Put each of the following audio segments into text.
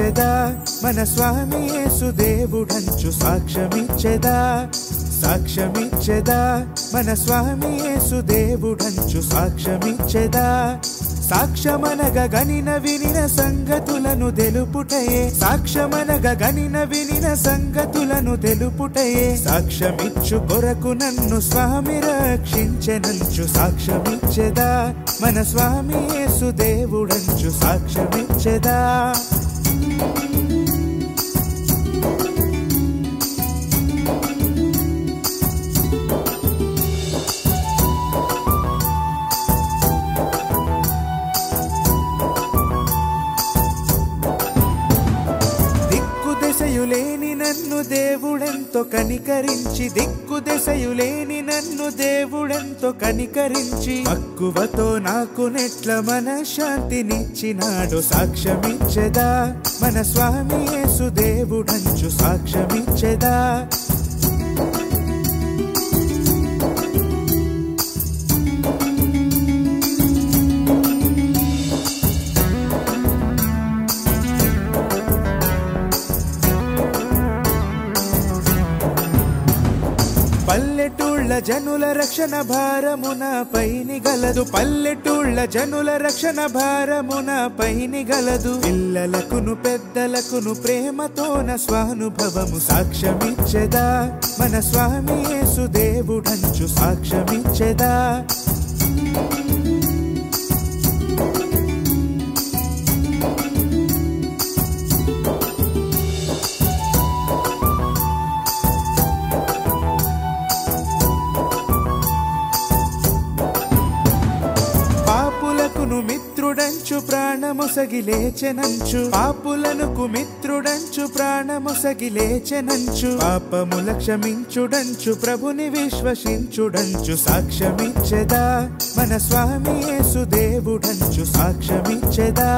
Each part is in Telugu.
సాక్ష్యమిచ్చెదా మన స్వామి యేసు దేవుడంచు సాక్ష్యమిచ్చెదా సాక్ష్యమిచ్చెదా మన స్వామి యేసు దేవుడంచు సాక్ష్యమిచ్చెదా సాక్ష్యమనగ గనిన వినిన సంగతులను తెలుపుటయే సాక్ష్యమనగ గనిన వినిన సంగతులను తెలుపుటయే సాక్ష్యమిచ్చు కొరకు నన్ను స్వామి రక్షించెనంచు సాక్ష్యమిచ్చెదా మన స్వామి యేసు దేవుడంచు సాక్ష్యమిచ్చెదా దిక్కు దశయులేని నన్ను దేవుడెంతో కనికరించి దిక్కు దశయులేని నన్ను దేవుడెంతో కనికరించి మక్కువతో నాకు నెట్ల మన శాంతినిచ్చినాడు సాక్ష్యమిచ్చెదా మన స్వామి యేసు దేవుడంచు సాక్ష్యమిచ్చెదా పల్లెటూళ్ళ జనుల రక్షణ భారమున పైని గలదు పల్లెటూళ్ళ జనుల రక్షణ భారమున పైని గలదు పిల్లలకును పెద్దలకును ప్రేమతోన స్వానుభవము సాక్ష్యమిచ్చెదా మన స్వామి యేసు దేవుడంచు సాక్ష్యమిచ్చెదా పాపులకును మిత్రుడంచు ప్రాణమొసగి లేచెనంచు పాపులనుకు మిత్రుడంచు ప్రాణమొసగి లేచెనంచు పాపముల క్షమించుడంచు ప్రభుని విశ్వసించుడంచు సాక్ష్యమిచ్చెదా మన స్వామి యేసు దేవుడంచు సాక్ష్యమిచ్చెదా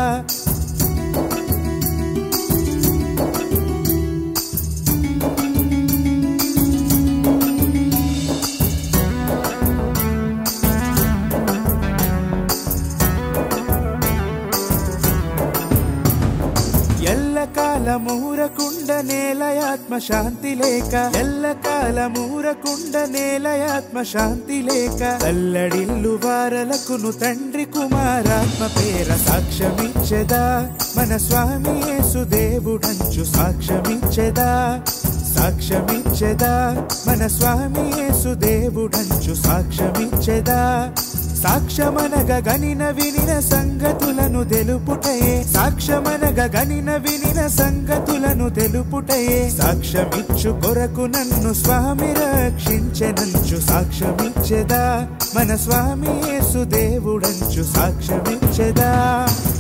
ఎల్లకాల మూరకుండ నేలయాత్మ శాంతి లేక ఎల్లకాల మూరకుండ నేలయాత్మ శాంతి లేక అల్లడిల్లు వారలకును తండ్రి కుమారాత్మ పేర సాక్ష్యమిచ్చెదా మన స్వామి యేసు దేవుడంచు సాక్ష్యమిచ్చెదా సాక్ష్యమిచ్చెదా మన స్వామి యేసు దేవుడంచు సాక్ష్యమిచ్చెదా సాక్ష్యమనగ గనిన వినిన సంగతులను తెలుపుటయే సాక్ష్యమనగ గనిన వినిన సంగతులను తెలుపుటయే సాక్ష్యమిచ్చు కొరకు నన్ను స్వామి రక్షించెనంచు సాక్ష్యమిచ్చెదా మన స్వామి యేసు దేవుడంచు సాక్ష్యమిచ్చెదా